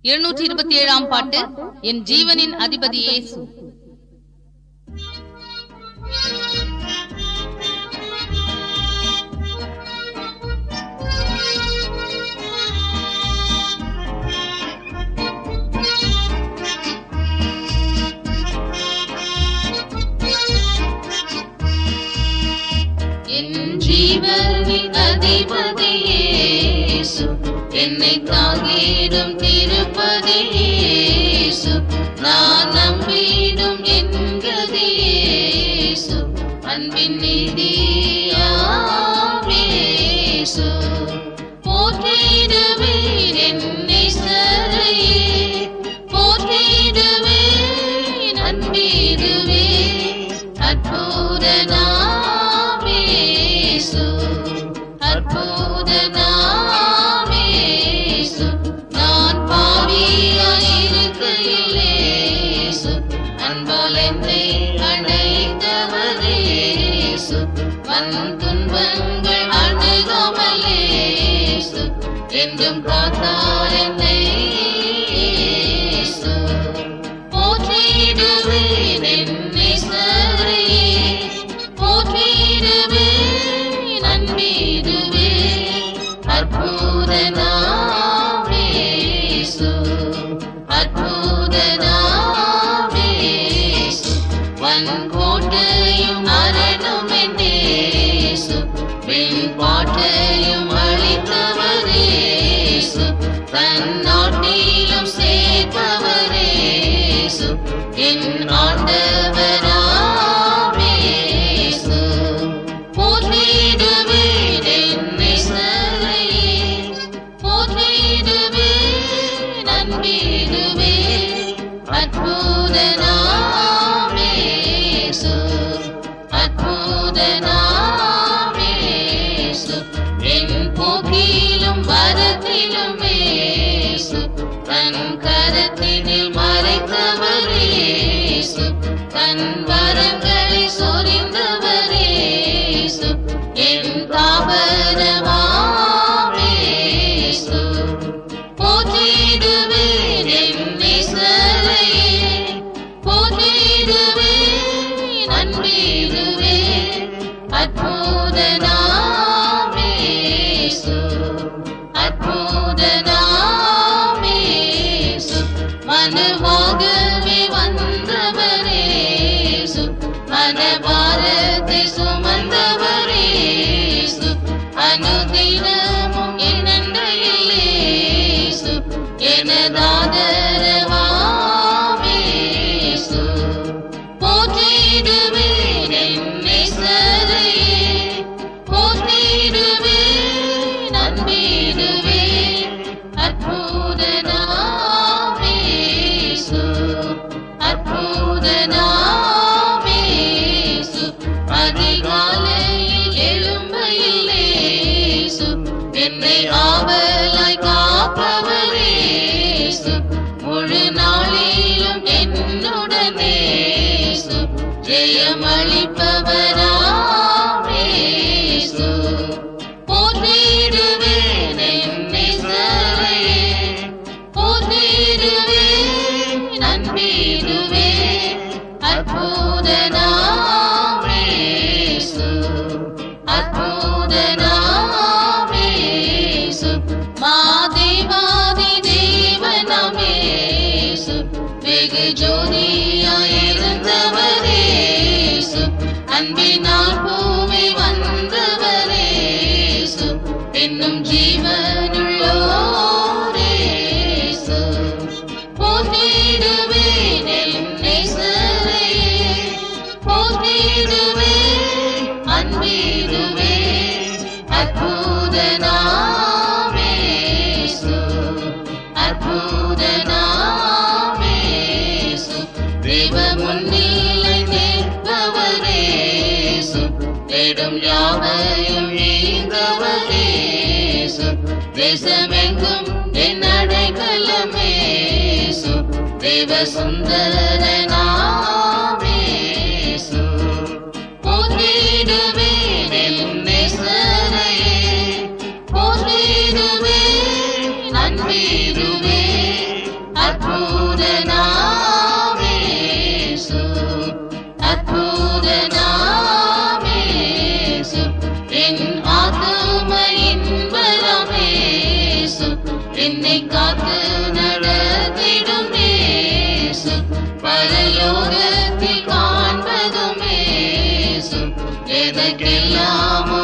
இருநூற்றி இருபத்தி ஏழாம் பாட்டு என் ஜீவனின் அதிபதி இயேசு என் ஜீவனின் அதிபதியேசு என்னை தாங்கிடும் திருப்பதியேசு நான் நம்பிடும் என் கதியேசு அன்பின் நிதியாவேசு போற்றிடுவேன் என்னை சரையே போற்றிடுவேன் அன்பிடுவேன் அற்புத நாமேசு அற்புத நாமேசு நான் பாவியாயிருக்கையிலேசு அன்பால் என்னை அழைத்தவரேசு வன் துன்பங்கள் அணுகாமலேசு என்றும் காத்தார் என்னை இயேசு. போற்றிடுவேன் என்னை சரையே போற்றிடுவேன் அன்பிடுவேன் அற்புத நாமேசு அற்புத நாமேசு வன்கோட்டையும் அரணும் என்னேசு பாட்டையும் அளித்தவரேசு தன் நாட்டிலும் சேர்ப்பவரேசு என் ஆண்டவராமேசு போற்றிடுவேன் என்னை சரையே போற்றிடுவேன் அன்பிடுவேன் அற்புத நாமேசு அற்புத நாமேசு என் போக்கிலும் வரத்திலும் மேசு தன் கரத்தினில் மறைத்தவரேசு தன் வரங்களை சொரிந்தவரேசு என் தாபரமாமேசு போற்றிடுவேன் என்னை சரையே போற்றிடுவேன் அன்பிடுவேன் அற்புத நாமேசு அற்புத நாமேசு மனுவாகவே வந்தவரேசு மனபாரத்தை சுமந்தவரேசு அனுதினமும் என்னண்டையிலேசு எனதாதரவாமேசு போற்றிடுவேன் என்னை சரையே போற்றிடுவேன் அன்பிடுவேன் அற்புத நாமேசு அற்புத நாமேசு அதிகாலையில் எழும்பையிலேசு என்னை ஆவலாய் காப்பவரேசு முழு நாளிலும் என்னுடனேசு ஜெயமளிப்பவராமேசு போற்றிடுவேன் என்னை சரையே போற்றிடுவேன் அன்பிடுவேன் அற்புத நாமேசு அற்புத நாமேசு மாதேவாதி தேவனமேசு வெகு ஜோதியாயிருந்தவரேசு அன்பினால் பூமி வந்தவரேசு என்னும் ஜீவனுள்ளோரேசு போற்றிடுவேன் என்னை சரையே போற்றிடுவேன் அன்பிடுவேன் அற்புத நாமேசு அற்புத நாமேசு தேவ முன்னிலை நிற்பவரேசு தேடும் யாவையும் ஈந்தவரேசு தேசமெங்கும் என் அடைக்கலமேசு தேவ சுந்தர நாமேசு போற்றிடுவேன் என்னை சரையே போற்றிடுவேன் அன்பிடுவேன் என்னை காத்து நடத்திடும் இயேசு பரலோகத்தில் காண்பதும் இயேசு எதற்கெல்லாம்